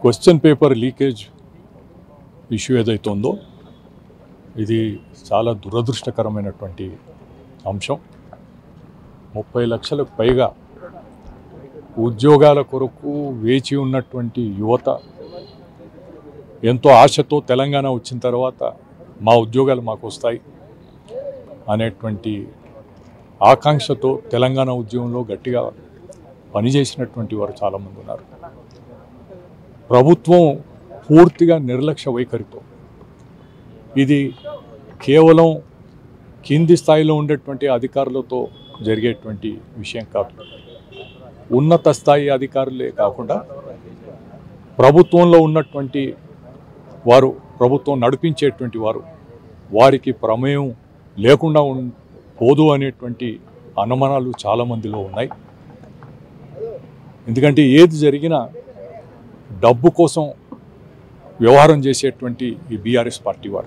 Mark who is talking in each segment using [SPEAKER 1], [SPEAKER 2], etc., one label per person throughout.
[SPEAKER 1] question paper leakage issue ఏదైతే ఉందో ఇది చాలా దురదృష్టకరమైనటువంటి అంశం ముప్పై లక్షలకు పైగా ఉద్యోగాల కొరకు వేచి ఉన్నటువంటి యువత ఎంతో ఆశతో తెలంగాణ వచ్చిన తర్వాత మా ఉద్యోగాలు మాకు వస్తాయి అనేటువంటి ఆకాంక్షతో తెలంగాణ ఉద్యమంలో గట్టిగా పనిచేసినటువంటి వారు చాలామంది ఉన్నారు ప్రభుత్వం పూర్తిగా నిర్లక్ష్య వైఖరితో ఇది కేవలం కింది స్థాయిలో ఉండేటువంటి అధికారులతో జరిగేటువంటి విషయం కాదు ఉన్నత స్థాయి అధికారులే కాకుండా ప్రభుత్వంలో ఉన్నటువంటి వారు ప్రభుత్వం నడిపించేటువంటి వారు వారికి ప్రమేయం లేకుండా ఉన్ పోదు అనేటువంటి అనుమానాలు చాలామందిలో ఉన్నాయి ఎందుకంటే ఏది జరిగినా డబ్బు కోసం వ్యవహారం చేసేటువంటి ఈ బీఆర్ఎస్ పార్టీ వారు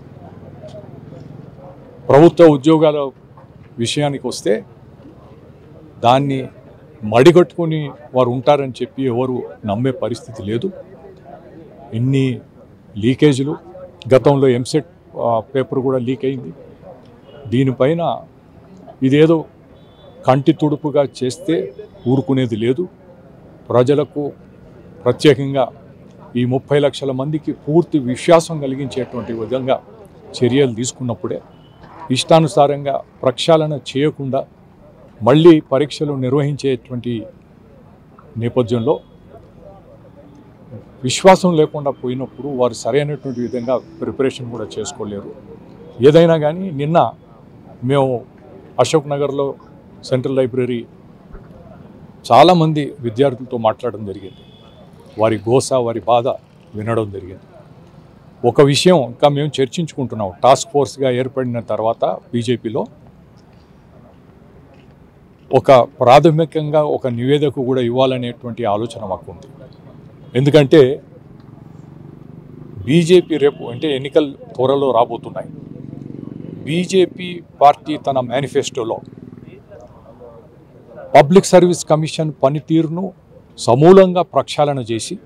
[SPEAKER 1] ప్రభుత్వ ఉద్యోగాల విషయానికి వస్తే దాన్ని మడిగట్టుకొని వారు ఉంటారని చెప్పి ఎవరు నమ్మే పరిస్థితి లేదు ఇన్ని లీకేజీలు గతంలో ఎంసెట్ పేపర్ కూడా లీక్ అయింది దీనిపైన ఇదేదో కంటి తుడుపుగా చేస్తే ఊరుకునేది లేదు ప్రజలకు ప్రత్యేకంగా ఈ ముప్పై లక్షల మందికి పూర్తి విశ్వాసం కలిగించేటువంటి విధంగా చర్యలు తీసుకున్నప్పుడే ఇష్టానుసారంగా ప్రక్షాళన చేయకుండా మళ్ళీ పరీక్షలు నిర్వహించేటువంటి నేపథ్యంలో విశ్వాసం లేకుండా పోయినప్పుడు వారు సరైనటువంటి విధంగా ప్రిపరేషన్ కూడా చేసుకోలేరు ఏదైనా కానీ నిన్న మేము అశోక్ నగర్లో సెంట్రల్ లైబ్రరీ చాలామంది విద్యార్థులతో మాట్లాడడం జరిగింది వారి గోస వారి బాధ వినడం జరిగింది ఒక విషయం ఇంకా మేము చర్చించుకుంటున్నాం టాస్క్ ఫోర్స్గా ఏర్పడిన తర్వాత బీజేపీలో ఒక ప్రాథమికంగా ఒక నివేదిక కూడా ఇవ్వాలనేటువంటి ఆలోచన మాకు ఉంది ఎందుకంటే బీజేపీ రేపు అంటే ఎన్నికలు త్వరలో రాబోతున్నాయి బీజేపీ పార్టీ తన మేనిఫెస్టోలో పబ్లిక్ సర్వీస్ కమిషన్ పనితీరును సమూలంగా ప్రక్షాళన చేసి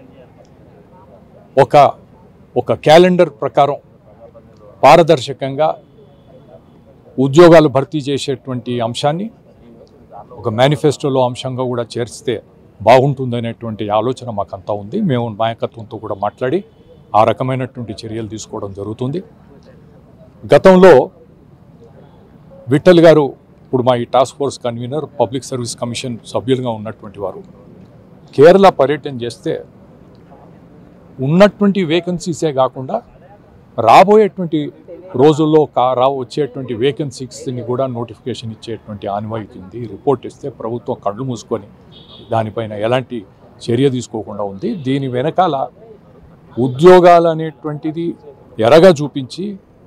[SPEAKER 1] ఒక ఒక క్యాలెండర్ ప్రకారం పారదర్శకంగా ఉద్యోగాలు భర్తీ చేసేటువంటి అంశాన్ని ఒక మేనిఫెస్టోలో అంశంగా కూడా చేర్చితే బాగుంటుందనేటువంటి ఆలోచన మాకంతా ఉంది మేము నాయకత్వంతో కూడా మాట్లాడి ఆ రకమైనటువంటి చర్యలు తీసుకోవడం జరుగుతుంది గతంలో విఠల్ గారు ఇప్పుడు మా ఈ task force convenor public service commission సభ్యులుగా ఉన్నటువంటి వారు కేరళ పర్యటన చేస్తే ఉన్నటువంటి వేకెన్సీసే కాకుండా రాబోయేటువంటి రోజుల్లో కా రా వచ్చేటువంటి వేకెన్సీస్ని కూడా నోటిఫికేషన్ ఇచ్చేటువంటి ఆన్వాయితీ ఉంది రిపోర్ట్ ఇస్తే ప్రభుత్వం కళ్ళు మూసుకొని దానిపైన ఎలాంటి చర్య తీసుకోకుండా ఉంది దీని వెనకాల ఉద్యోగాలు అనేటువంటిది ఎరగా చూపించి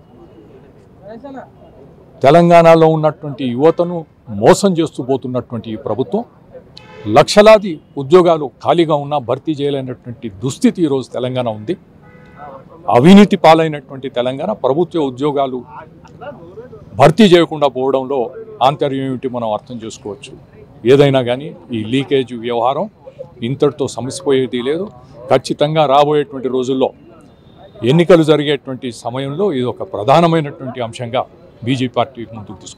[SPEAKER 1] తెలంగాణలో ఉన్నటువంటి యువతను మోసం చేస్తూ పోతున్నటువంటి ఈ ప్రభుత్వం లక్షలాది ఉద్యోగాలు ఖాళీగా ఉన్నా భర్తీ చేయలేనటువంటి దుస్థితి ఈరోజు తెలంగాణ ఉంది అవినీతి పాలైనటువంటి తెలంగాణ ప్రభుత్వ ఉద్యోగాలు భర్తీ చేయకుండా పోవడంలో ఆంతర్యం ఏమిటి మనం అర్థం చేసుకోవచ్చు ఏదైనా కానీ ఈ లీకేజ్ వ్యవహారం ఇంతటితో సమసిపోయేది లేదు ఖచ్చితంగా రాబోయేటువంటి రోజుల్లో ఎన్నికలు జరిగేటువంటి సమయంలో ఇది ఒక ప్రధానమైనటువంటి అంశంగా బీజేపీ పార్టీ ముందుకు తీసుకు